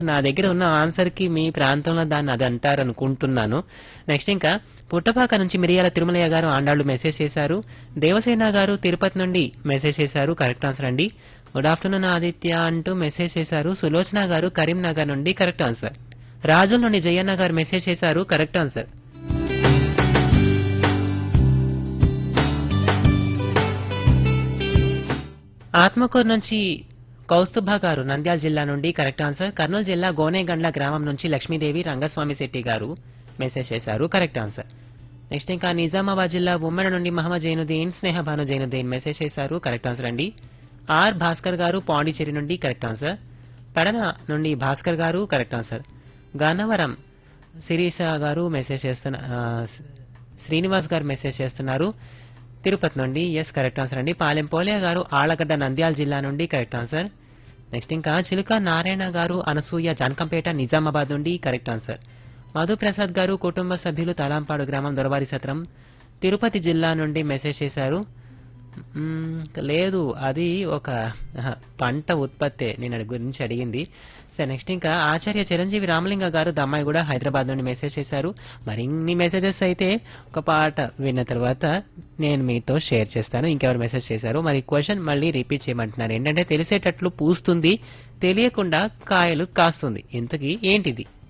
నా దగ్గర ఉన్న ఆన్సర్ కి మీ ప్రాంతంలో దాన్ని అది అంటారు అనుకుంటున్నాను నెక్స్ట్ ఇంకా పుట్టపాక నుంచి మిరియాల తిరుమలయ్య గారు ఆండాళ్ళు మెసేజ్ చేశారు దేవసేన గారు తిరుపతి నుండి మెసేజ్ చేశారు కరెక్ట్ ఆన్సర్ అండి గుడ్ ఆఫ్టర్నూన్ ఆదిత్య అంటూ మెసేజ్ చేశారు సులోచన గారు కరీంనగర్ నుండి కరెక్ట్ ఆన్సర్ రాజుల నుండి జయన్న గారు మెసేజ్ చేశారు కరెక్ట్ ఆన్సర్ ఆత్మకూరు నుంచి కౌస్తుభ గారు నంద్యాల జిల్లా నుండి కరెక్ట్ ఆన్సర్ కర్నూలు జిల్లా గోనేగండ్ల గ్రామం నుంచి లక్ష్మీదేవి రంగస్వామి శెట్టి గారు మెసేజ్ చేశారు కరెక్ట్ ఆన్సర్ నెక్స్ట్ ఇంకా నిజామాబాద్ జిల్లా ఉమ్మడి నుండి మహమ్మద్ జైనుద్దీన్ స్నేహభాను జైనుద్దీన్ మెసేజ్ చేశారు కరెక్ట్ ఆన్సర్ అండి ఆర్ భాస్కర్ గారు పాండిచేరి నుండి కరెక్ట్ ఆన్సర్ పెడన నుండి భాస్కర్ గారు కరెక్ట్ ఆన్సర్ గన్నవరం శిరీష గారు మెసేజ్ చేస్తున్న ఆ, శ్రీనివాస్ గారు మెసేజ్ చేస్తున్నారు తిరుపతి నుండి ఎస్ కరెక్ట్ ఆన్సర్ అండి పాలెం పోలే గారు ఆళ్లగడ్డ నంద్యాల జిల్లా నుండి కరెక్ట్ ఆన్సర్ నెక్స్ట్ ఇంకా చిలుక నారాయణ గారు అనసూయ జానకంపేట నిజామాబాద్ నుండి కరెక్ట్ ఆన్సర్ మధుప్రసాద్ గారు కుటుంబ సభ్యులు తలాంపాడు గ్రామం దొరవారి సత్రం తిరుపతి జిల్లా నుండి మెసేజ్ చేశారు మ్మ్, లేదు అది ఒక ఆహ, పంట ఉత్పత్తే నేను అది గురించి అడిగింది సరే నెక్స్ట్ ఇంకా ఆచార్య చిరంజీవి రామలింగ గారు దమ్మాయి కూడా హైదరాబాద్ నుండి మెసేజ్ చేశారు మరి ఇన్ని మెసేజెస్ అయితే ఒక పాట విన్న తర్వాత నేను మీతో షేర్ చేస్తాను ఇంకెవరు మెసేజ్ చేశారు మరి క్వశ్చన్ మళ్ళీ రిపీట్ చేయమంటున్నారు ఏంటంటే తెలిసేటట్లు పూస్తుంది తెలియకుండా కాయలు కాస్తుంది ఇంతకీ ఏంటిది